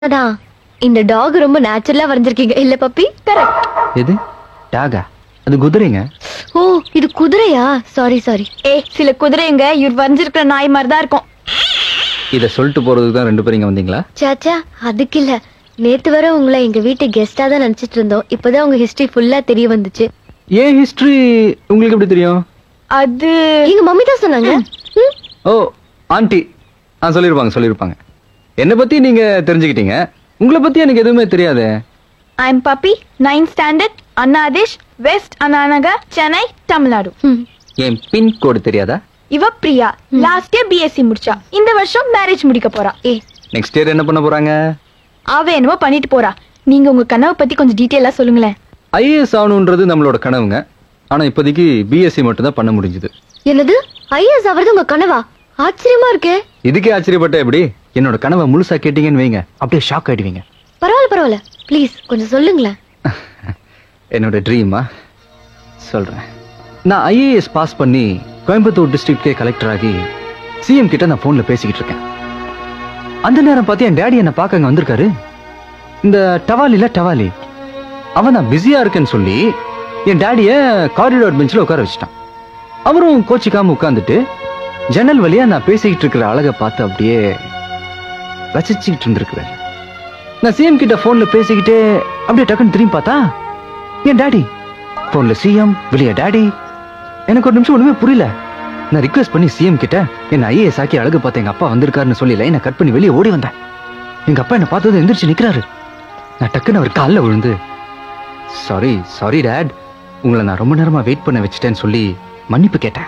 அதான் இந்த டாக் ரொம்ப நேச்சுரலா வரைஞ்சிருக்கீங்க இல்ல பப்பி கரெக்ட் எது டாகா அது குதிரைங்க ஓ இது குதிரையா சாரி சாரி ஏ சில குதிரைங்க இவர் வரைஞ்சிருக்கிற நாய் மாதிரி தான் இருக்கும் இத சொல்லிட்டு போறதுக்கு தான் ரெண்டு பேரும் இங்க வந்தீங்களா சாச்சா அதுக்கு இல்ல நேத்து வர உங்களை எங்க வீட்டு கெஸ்டா தான் நினைச்சிட்டு இருந்தோம் இப்பதான் உங்க ஹிஸ்டரி ஃபுல்லா தெரிய வந்துச்சு ஏன் ஹிஸ்டரி உங்களுக்கு எப்படி தெரியும் அது எங்க மம்மி தான் சொன்னாங்க ம், ஓ ஆண்டி ஆ சொல்லிருப்பாங்க சொல்லிருப்பாங்க என்னை பத்தி நீங்க தெரிஞ்சுக்கிட்டீங்க உங்களை பத்தி எனக்கு எதுவுமே தெரியாதே I am Pappi ninth standard அண்ணாதேஷ் வெஸ்ட் அண்ணாநகர் சென்னை தமிழ்நாடு ம். என் பின் கோடு தெரியாதா இவ பிரியா லாஸ்ட் இயர் பிஎஸ்சி முடிச்சா இந்த வருஷம் மேரேஜ் முடிக்க போறா ஏ நெக்ஸ்ட் இயர் என்ன பண்ண போறாங்க அவ என்னமோ பண்ணிட்டு போறா நீங்க உங்க கனவை பத்தி கொஞ்சம் டீட்டெயிலா சொல்லுங்களேன் ஐஏஎஸ் ஆகணுன்றது நம்மளோட கனவுங்க ஆனா இப்போதைக்கு பிஎஸ்சி மட்டும் தான் பண்ண முடிஞ்சது என்னது ஐஎஸ் அவரது உங்க கனவா ஆச்சரியமா இருக்கே இதுக்கே ஆச்சரியப்பட்ட எப்படி என்னோட கனவை முழுசா கேட்டீங்கன்னு வைங்க அப்படியே ஷாக் ஆயிடுவீங்க பரவாயில்ல பரவாயில்ல ப்ளீஸ் கொஞ்சம் சொல்லுங்களேன் என்னோட ட்ரீமா சொல்றேன் நான் ஐஏஎஸ் பாஸ் பண்ணி கோயம்புத்தூர் டிஸ்ட்ரிக்ட்கே கலெக்டர் ஆகி சிஎம் கிட்ட நான் போன்ல பேசிக்கிட்டு இருக்கேன் அந்த நேரம் பார்த்து என் டேடி என்ன பார்க்க அங்க வந்திருக்காரு இந்த டவாலில டவாலி அவன் நான் பிஸியா இருக்கேன்னு சொல்லி என் டேடிய காரிடார் பெஞ்சில் உட்கார வச்சுட்டான் அவரும் கோச்சிக்காம உட்கார்ந்துட்டு ஜன்னல் வழியா நான் பேசிக்கிட்டு இருக்கிற அழகை பார்த்து அப்படியே ரசிச்சுக்கிட்டு இருந்திருக்கிறாரு நான் சிஎம் கிட்ட போன்ல பேசிக்கிட்டே அப்படியே டக்குன்னு திரும்பி பார்த்தா என் டாடி போன்ல சிஎம் வெளியே டாடி எனக்கு ஒரு நிமிஷம் ஒண்ணுமே புரியல நான் ரிக்வெஸ்ட் பண்ணி சிஎம் கிட்ட என்ன ஐஏஎஸ் ஆக்கி அழகு பார்த்த எங்க அப்பா வந்திருக்காருன்னு சொல்லி லைனை கட் பண்ணி வெளியே ஓடி வந்தேன் எங்க அப்பா என்ன பார்த்தது எந்திரிச்சு நிக்கிறாரு நான் டக்குன்னு அவர் காலில் விழுந்து சாரி சாரி டேட் உங்களை நான் ரொம்ப நேரமா வெயிட் பண்ண வச்சுட்டேன்னு சொல்லி மன்னிப்பு கேட்டேன்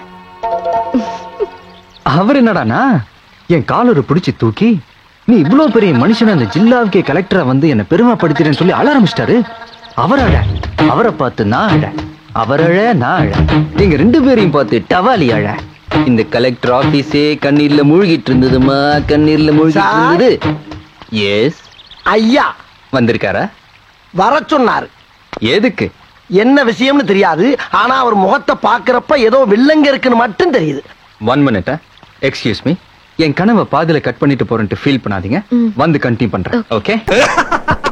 அவர் என்னடானா என் காலரை பிடிச்சு தூக்கி நீ இவ்ளோ பெரிய மனுஷன் அந்த ஜில்லாவுக்கே கலெக்டரா வந்து என்ன பெருமைப்படுத்திட்டேன்னு சொல்லி அழ ஆரம்பிச்சிட்டாரு அவர் அழ அவரை பார்த்து நான் அழ அவர் அழ நான் அழ நீங்க ரெண்டு பேரையும் பார்த்து டவாலி அழ இந்த கலெக்டர் ஆபீஸே கண்ணீர்ல மூழ்கிட்டு இருந்ததுமா கண்ணீர்ல மூழ்கிட்டு சார்? இருந்தது எஸ் ஐயா வந்திருக்காரா வர சொன்னாரு எதுக்கு என்ன விஷயம்னு தெரியாது ஆனா அவர் முகத்தை பாக்குறப்ப ஏதோ வில்லங்க இருக்குன்னு மட்டும் தெரியுது ஒன் மினிட் எக்ஸ்கியூஸ் மீ என் கனவை பாதியில கட் பண்ணிட்டு போறேன்ட்டு ஃபீல் பண்ணாதீங்க வந்து கண்டினியூ பண்றேன் ஓகே